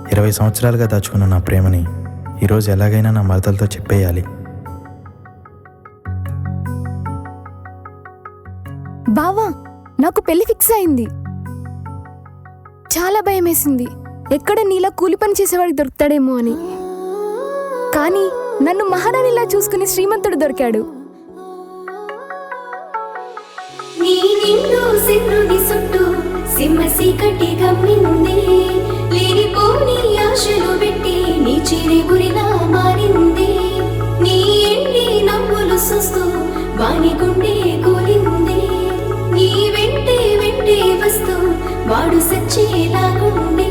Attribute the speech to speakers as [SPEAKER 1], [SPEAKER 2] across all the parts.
[SPEAKER 1] ఇరవై సంవత్సరాలుగా దాచుకున్న నా ప్రేమని ఈరోజు ఎలాగైనా నా మరదలతో చెప్పేయాలి
[SPEAKER 2] బావా నాకు పెళ్లి ఫిక్స్ అయింది చాలా భయం వేసింది ఎక్కడ నీలా కూలి పని చేసేవాడికి దొరుకుతాడేమో అని కానీ నన్ను మహారాణిలా చూసుకుని శ్రీమంతుడు దొరికాడు
[SPEAKER 3] నీ నిండు సిన్నుని సుట్టు సింహ సీకటి గమ్మింది లేనిపోని ఆశలు పెట్టి నీ చిరి గురిలా మారింది నీ ఎండి నవ్వులు చూస్తూ వాని గుండె కూలింది నీ వెంటే వెంటే వస్తూ వాడు సచ్చేలాగుండే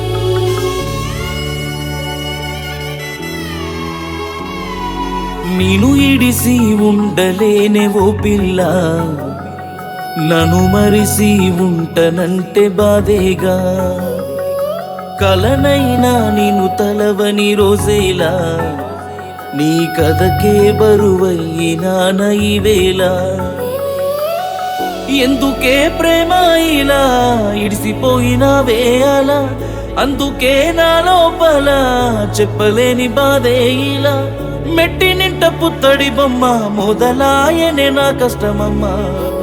[SPEAKER 4] నేను ఇడిసి ఉండలేనే ఓ పిల్ల నన్ను మరిసి ఉంటనంటే బాధేగా కలనైనా నేను తలవని రోజేలా నీ కథకే బరువయ్యినా నైవేళ ఎందుకే ప్రేమ ఇలా ఇడిసిపోయినా వేయాల అందుకే నా లోపల చెప్పలేని బాధే ఇలా మెట్టి నింట పుత్తడి బొమ్మ మొదలాయనే నా కష్టమమ్మా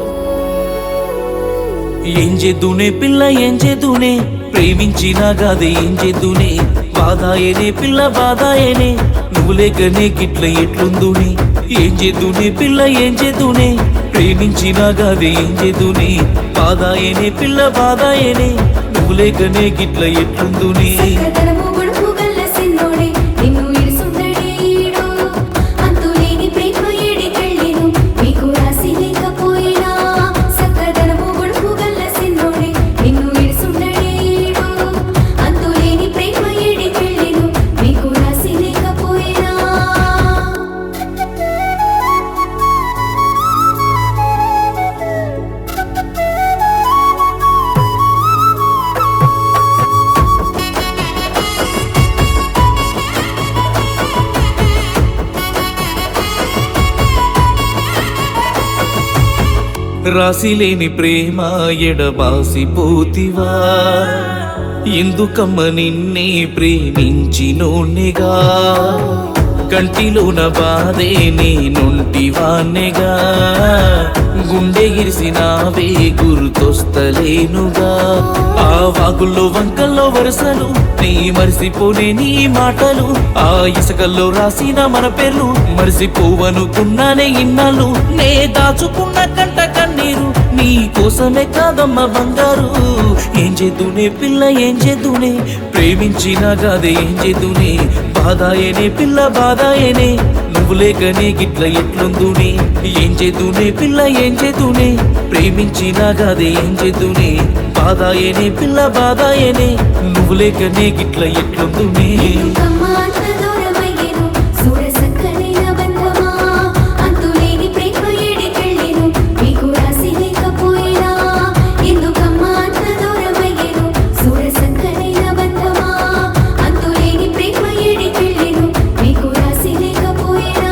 [SPEAKER 4] ఏం చేద్దునే పిల్ల ఏం చేద్దునే ప్రేమించినా కాదే ఏం చేద్దునే బాధాయనే పిల్ల బాధాయనే నువ్వు లేకనే గిట్ల ఎట్లుందునే ఏం చేద్దునే పిల్ల ఏం చేద్దునే ప్రేమించినా కాదే ఏం చేద్దునే బాధాయనే పిల్ల బాధాయనే నువ్వు లేకనే గిట్ల ఎట్లుందునే
[SPEAKER 3] సకదనము గొడుపు గల్ల సిన్నోడే నిన్ను ఇడుసుండడేడు అంతులేని ప్రేమ ఏడికెళ్ళెను మీకు రాసి లేకపోయినా సకదనము గొడుపు గల్ల సిన్నోడే నిన్ను ఇడుసుండడేడు అంతులేని ప్రేమ ఏడికెళ్ళెను మీకు రాసి లేకపోయినా
[SPEAKER 4] రాసిలేని ప్రేమ ఎడబాసిపోతివా ఎందుకమ్మ నిన్నే ప్రేమించినోనిగా కంటిలోన బాధే నేనుంటివాన్నెగా గుండె గిరిసినావే గుర్తొస్తలేనుగా ఆ వాగుల్లో వంకల్లో వరుసలు నీ మరిసిపోనే నీ మాటలు ఆ ఇసుకల్లో రాసిన మన పేర్లు మరిసిపోవనుకున్నానే ఇన్నాళ్ళు నే దాచుకున్న కంట కన్నీరు నీ కోసమే కాదమ్మ బంగారు ఏం చేద్దునే పిల్ల ఏం చేద్దునే ప్రేమించినా కాదే ఏం చేద్దునే బాధాయనే పిల్ల బాధాయనే నువ్వు లేకనే గిట్ల ఎట్లుందునే ఏం చేద్దునే పిల్ల ఏం చేద్దునే ప్రేమించినా కాదే ఏం చేద్దునే బాధాయనే పిల్ల బాధాయనే నువ్వు లేకనే గిట్ల ఎట్లుందునే
[SPEAKER 3] ఎందుకమ్మ అంత దూరమయ్యెను చూడ సక్కనైన బంధమా అంతులేని ప్రేమ ఏడికెళ్ళెను మీకు రాసి లేకపోయినా ఎందుకమ్మ అంత దూరమయ్యెను చూడ సక్కనైన బంధమా అంతులేని ప్రేమ ఏడికెళ్ళెను మీకు రాసి లేకపోయినా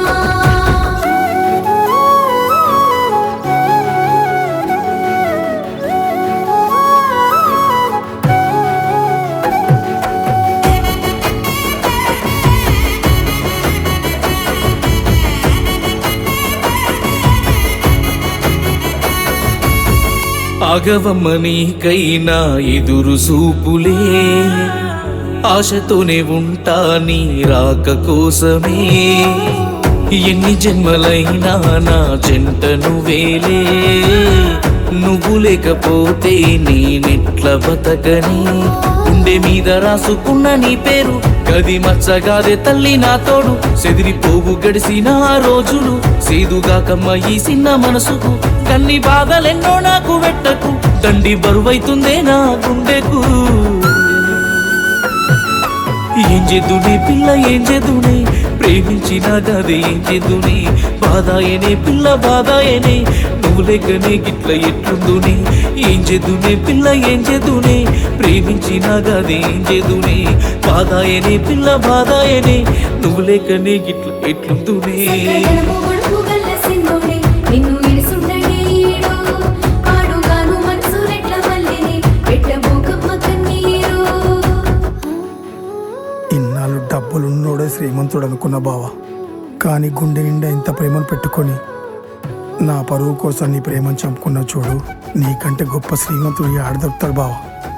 [SPEAKER 4] ఆగవమ్మ నీకైనా ఎదురు సూపులే ఆశతోనే ఉంటా నీ రాక కోసమే ఎన్ని జన్మలైనా నా చెంట నువ్వేలే నువ్వు లేకపోతే నేనెట్ల బతకని గుండె మీద రాసుకున్న నీ పేరు గది మచ్చగాదే తల్లి నా తోడు సెదిరిపోవు గడిసిన ఆ రోజులు సేదుగాకమ్మ ఈ చిన్న మనసుకు కన్ని బాధలెన్నో నాకు వెట్టకు దండి బరువైతుందే నా గుండెకు ఏం చేద్దునే పిల్ల ఏం చేద్దునే ప్రేమించిన గదే ఏం చేద్దునే బాధాయనే పిల్ల బాధాయనే నువ్వు లేకనే గిట్ల ఎట్లుందునే ఏం చేద్దునే పిల్ల ఏం చేద్దునే ప్రేమించిన గదే ఏం చేద్దునే బాధాయనే పిల్ల బాధాయనే నువ్వు లేకనే గిట్ల ఎట్లుందునే
[SPEAKER 3] సకదనము గొడుపు గల్ల సిన్నోడే నిన్ను ఇడుసుండడేడు పాడుగాను మనసు రెట్ల మల్లెని పెట్టబోకమ్మ కన్నీరు
[SPEAKER 5] చూడగానే శ్రీమంతుడు అనుకున్న బావా కానీ గుండె నిండా ఇంత ప్రేమను పెట్టుకొని నా పరువు కోసం నీ ప్రేమను చంపుకున్న చూడు నీకంటే గొప్ప శ్రీమంతుడు ఆడదొరుకుతాడు బావా